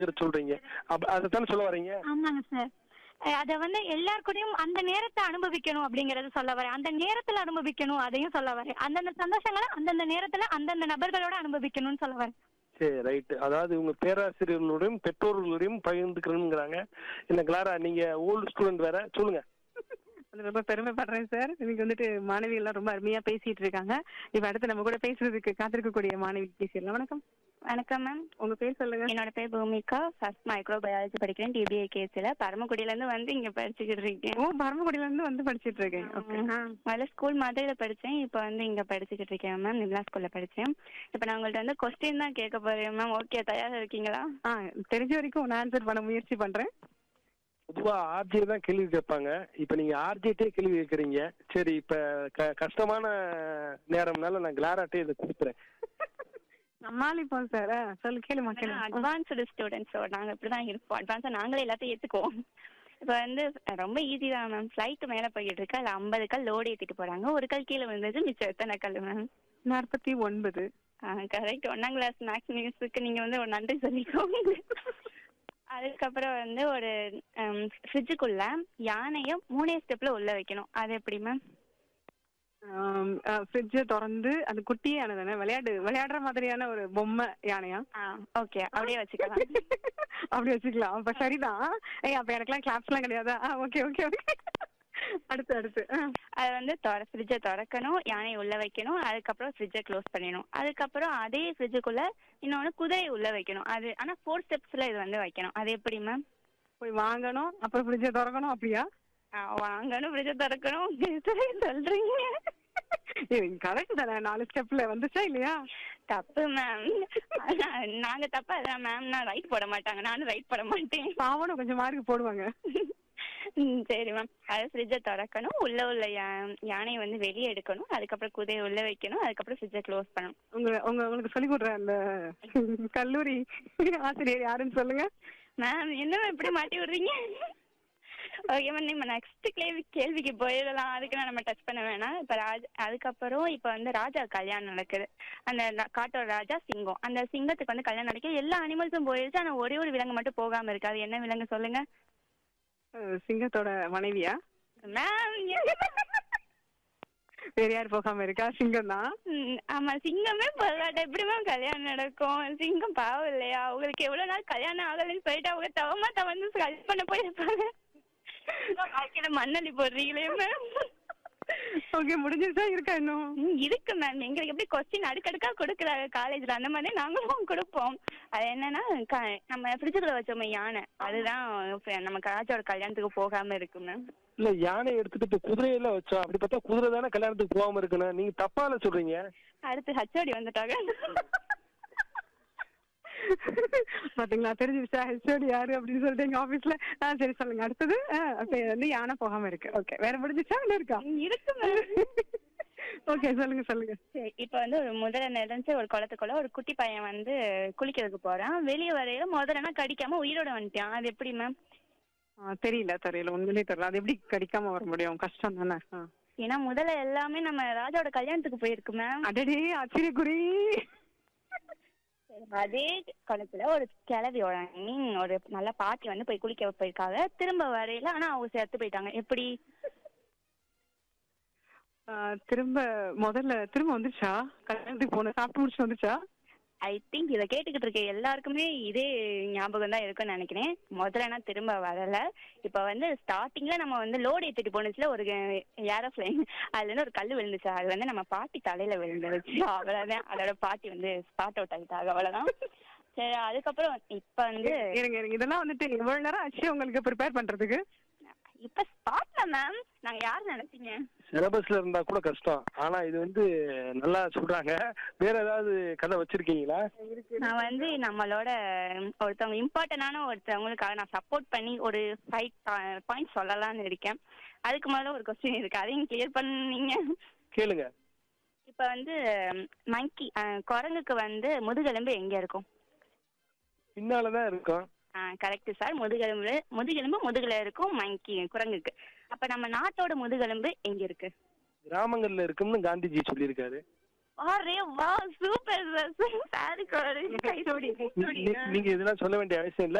சொல்றீங்க அப்ப அதைத்தானே சொல்ல வரீங்க ஆமாங்க சார் அத வந்து எல்லார் கூடயும் அந்த நேரத்தை அனுபவிக்கணும் அப்படிங்கறது சொல்ல வரேன் அந்த நேரத்துல அனுபவிக்கணும் அதையும் சொல்ல வரேன் அந்தந்த சந்தோஷங்களை அந்தந்த நேரத்துல அந்தந்த நபர்களோட அனுபவிக்கணும்னு சொல்ல வரேன் சரி ரைட் அதாவது உங்க பேராசிரியர்களோடையும் பெற்றோர்களோடையும் பகிர்ந்துக்கணுங்கிறாங்க என்ன கிளாரா நீங்க ஓல்டு ஸ்டூடெண்ட் வேற சொல்லுங்க அது ரொம்ப பெருமைப்படுறேன் சார் இன்னைக்கு வந்துட்டு மாணவிகள் எல்லாம் ரொம்ப அருமையா பேசிட்டு இருக்காங்க இப்ப அடுத்து நம்ம கூட பேசுறதுக்கு காத்திருக்கக்கூடிய மாணவி பேசிடலாம் வணக்கம் வணக்கம் மேம் உங்க பேர் சொல்லுங்க என்னோட பேர் பூமிகா ஃபர்ஸ்ட் மைக்ரோ பயாலஜி படிக்கிறேன் டிபிஐ கேஸ்ல பரமக்குடியில இருந்து வந்து இங்க படிச்சுக்கிட்டு இருக்கேன் ஓ பரமக்குடியில இருந்து வந்து படிச்சிட்டு இருக்கேன் ஓகே முதல்ல ஸ்கூல் மதுரையில படிச்சேன் இப்போ வந்து இங்க படிச்சுக்கிட்டு இருக்கேன் மேம் நிம்லா ஸ்கூல்ல படிச்சேன் இப்போ நான் உங்கள்ட்ட வந்து கொஸ்டின் தான் கேட்க போறேன் மேம் ஓகே தயாரா இருக்கீங்களா ஆ தெரிஞ்ச வரைக்கும் நான் ஆன்சர் பண்ண முயற்சி பண்றேன் பொதுவா ஆர்ஜே தான் கேள்வி கேட்பாங்க இப்ப நீங்க ஆர்ஜேட்டே கேள்வி கேட்கறீங்க சரி இப்ப க- கஷ்டமான நேரம்னால நான் கிளாராட்டே இதை கொடுத்துறேன் சமாளிப்போம் சார் சொல்லு கேளுமா கேளுமா அட்வான்ஸ்டு ஸ்டூடெண்ட்ஸோ நாங்க இப்படிதான் இருப்போம் அட்வான்ஸா நாங்களே எல்லாத்தையும் ஏத்துக்குவோம் இப்போ வந்து ரொம்ப ஈஸி தான் மேம் ஃப்ளைட் மேல போயிட்டு இருக்கு அதுல ஐம்பது கல் லோடு ஏத்திட்டு போறாங்க ஒரு கல் கீழே விழுந்தது மிச்சம் எத்தனை கல் மேம் நாற்பத்தி ஒன்பது கரெக்ட் ஒன்னாம் கிளாஸ் மேக்ஸ் மியூஸுக்கு நீங்க வந்து ஒரு நன்றி சொல்லிக்கோங்க அதுக்கப்புறம் வந்து ஒரு ஃப்ரிட்ஜுக்குள்ள யானைய மூணே ஸ்டெப்ல உள்ள வைக்கணும் அது எப்படி மேம் ஃப்ரிட்ஜை திறந்து அது குட்டியான தானே விளையாடு விளையாடுற மாதிரியான ஒரு பொம்மை யானையா ஆ ஓகே அப்படியே வச்சுக்கலாம் அப்படி வச்சுக்கலாம் அப்ப சரிதான் ஏய் அப்ப எனக்கெல்லாம் கிளாப்ஸ் எல்லாம் கிடையாதா ஓகே ஓகே ஓகே அடுத்து அடுத்து ஆ. அது வந்து திற ஃப்ரிட்ஜை திறக்கணும் யானையை உள்ள வைக்கணும் அதுக்கப்புறம் ஃப்ரிட்ஜை க்ளோஸ் பண்ணிடணும் அதுக்கப்புறம் அதே ஃப்ரிட்ஜுக்குள்ள இன்னொன்று குதிரையை உள்ள வைக்கணும் அது ஆனா ஃபோர் ஸ்டெப்ஸ்ல இது வந்து வைக்கணும் அது எப்படி மேம் போய் வாங்கணும் அப்புறம் ஃப்ரிட்ஜை திறக்கணும் அப்படியா வாங்கணும் ஃப்ரிட்ஜை திறக்கணும் சொல்றீங்க கரெக்ட் தானே நாலு ஸ்டெப்ல வந்துச்சா இல்லையா தப்பு மேம் நாங்க தப்பா அதான் மேம் நான் ரைட் போட மாட்டாங்க நானும் ரைட் போட மாட்டேன் பாவனும் கொஞ்சம் மார்க் போடுவாங்க ம், சரி மேம் அது ஃப்ரிட்ஜை திறக்கணும் உள்ள உள்ள யா- யானையை வந்து வெளியே எடுக்கணும் அதுக்கப்புறம் குதிரையை உள்ள வைக்கணும் அதுக்கப்புறம் ஃப்ரிட்ஜை க்ளோஸ் பண்ணணும் உங்க உங்க உங்களுக்கு சொல்லி கொடுற அந்த கல்லூரி ஆசிரியர் யாருன்னு சொல்லுங்க மேம் என்ன ma'am இப்படி மாட்டி விடுறீங்க ஓகே மேம் நம்ம நெக்ஸ்ட் கேள்வி கேள்விக்கு போயிடலாம் அதுக்கு நான் நம்ம டச் பண்ண வேணாம் இப்போ ராஜ் அதுக்கப்புறம் இப்போ வந்து ராஜா கல்யாணம் நடக்குது அந்த ந- காட்டோட ராஜா சிங்கம் அந்த சிங்கத்துக்கு வந்து கல்யாணம் நடக்குது எல்லா அனிமல்ஸும் போயிடுச்சு ஆனால் ஒரே ஒரு விலங்கு மட்டும் போகாம இருக்கு அது என்ன விலங்கு சொல்லுங்க அஹ், சிங்கத்தோட மனைவியா மேம் வேற யார் போகாம இருக்கா சிங்கம் தான் ஆமா சிங்கமே போகாட்ட எப்படி மேம் கல்யாணம் நடக்கும் சிங்கம் பாவம் இல்லையா அவங்களுக்கு எவ்வளவு நாள் கல்யாணம் ஆகலைன்னு சொல்லிட்டு அவங்க தவமா தவந்து கல்யாணம் பண்ண போயிருப்பாங்க வாழ்க்கையில மண்ணள்ளி போடுறீங்களே மேம் ஓகே முடிஞ்சிருச்சா இருக்கா இன்னும் ம், இருக்கு மேம் எங்களுக்கு எப்படி கொஸ்டின் அடுக்கடுக்கா கொடுக்குறாங்க காலேஜ்ல அந்த மாதிரி நாங்களும் கொடுப்போம் அது என்னன்னா க- நம்ம ஃப்ரிட்ஜுக்குள்ள வச்சோமே யானை அதுதான் ஃப- நம்ம ராஜாவோட கல்யாணத்துக்கு போகாம இருக்கு மேம் இல்ல யானை எடுத்துட்டு இப்ப குதிரையில வச்சோம் அப்படி பார்த்தா குதிரை தானே கல்யாணத்துக்கு போகாம இருக்கணும் நீங்க தப்பால சொல்றீங்க அடுத்து ஹச்ஓடி வந்துட்டாங்க பாத்தீங்களா தெரிஞ்சிருச்சா ஹெச்ஓடி யாரு அப்படின்னு சொல்லிட்டு எங்க ஆபீஸ்ல ஆ சரி சொல்லுங்க அடுத்தது ஆ, அப்ப வந்து யானை போகாம இருக்கு ஓகே வேற முடிஞ்சிச்சா இல்ல இருக்கா இருக்கு மேம் ஓகே சொல்லுங்க சொல்லுங்க சரி இப்போ வந்து ஒரு முதல்ல நிறைஞ்ச ஒரு குளத்துக்குள்ள ஒரு குட்டி பையன் வந்து குளிக்கிறதுக்கு போறான் வெளியே வரையில முதல்லனா கடிக்காம உயிரோட வந்துட்டான் அது எப்படி மேம் ஆ, தெரியல தெரியல உண்மையிலே தெரியல அது எப்படி கடிக்காம வர முடியும் கஷ்டம் தானே ஆ. ஏன்னா முதல்ல எல்லாமே நம்ம ராஜாவோட கல்யாணத்துக்கு போயிருக்கு மேம் அடடே ஆச்சரியக்குறி அதே குளத்துல ஒரு கிளவியோட ஐ மீன் ஒரு நல்ல பாட்டி வந்து போய் குளிக்க போயிருக்காங்க திரும்ப வரையில ஆனா அவங்க செத்து போயிட்டாங்க எப்படி ஆ, திரும்ப முதல்ல திரும்ப வந்துச்சா கல்யாணத்துக்கு போன சாப்பிட்டு முடிச்சு வந்துச்சா ஐ திங்க் இதை கேட்டுக்கிட்டு இருக்க எல்லாருக்குமே இதே ஞாபகம் தான் இருக்கும்னு நினைக்கிறேன் முதல்ல திரும்ப வரல இப்போ வந்து ஸ்டார்டிங்ல நம்ம வந்து லோடு ஏத்திட்டு போனுச்சுல ஒரு ஏரோப்ளைன் அதுல இருந்து ஒரு கல் விழுந்துச்சு அது வந்து நம்ம பாட்டி தலையில விழுந்துருச்சு அவ்வளவுதான் அதோட பாட்டி வந்து ஸ்பாட் அவுட் ஆகிட்டாங்க அவ்வளவுதான் சரி அதுக்கப்புறம் இப்ப வந்து இருங்க இருங்க இதெல்லாம் வந்துட்டு எவ்வளவு நேரம் ஆச்சு உங்களுக்கு ப்ரிப்பேர் பண்றதுக்கு இப்ப ஸ்பாட்ல மேம் நாங்க யார் நினைச்சீங்க சிலபஸ்ல இருந்தா கூட கஷ்டம் ஆனா இது வந்து நல்லா சொல்றாங்க வேற ஏதாவது கதை வச்சிருக்கீங்களா நான் வந்து நம்மளோட ஒருத்தவங்க இம்பார்ட்டன்டான ஒருத்தவங்களுக்காக நான் சப்போர்ட் பண்ணி ஒரு ஃபைவ் பாயிண்ட் சொல்லலாம்னு இருக்கேன் அதுக்கு முதல்ல ஒரு கொஸ்டின் இருக்கு அதையும் கிளியர் பண்ணீங்க கேளுங்க இப்போ வந்து மங்கி குரங்குக்கு வந்து முதுகெலும்பு எங்க இருக்கும் பின்னாலதான் இருக்கும் கரெக்ட் சார் முதுகெலும்பு முதுகெலும்பு முதுகுல இருக்கும் மங்கி குரங்குக்கு அப்ப நம்ம நாட்டோட முதுகெலும்பு எங்க இருக்கு கிராமங்கள்ல இருக்கும்னு காந்திஜி சொல்லியிருக்காரு அரே வா சூப்பர் சார் சாரி ஹெச்ஓடி நீ- நீ- நீங்க இதெல்லாம் சொல்ல வேண்டிய அவசியம் இல்ல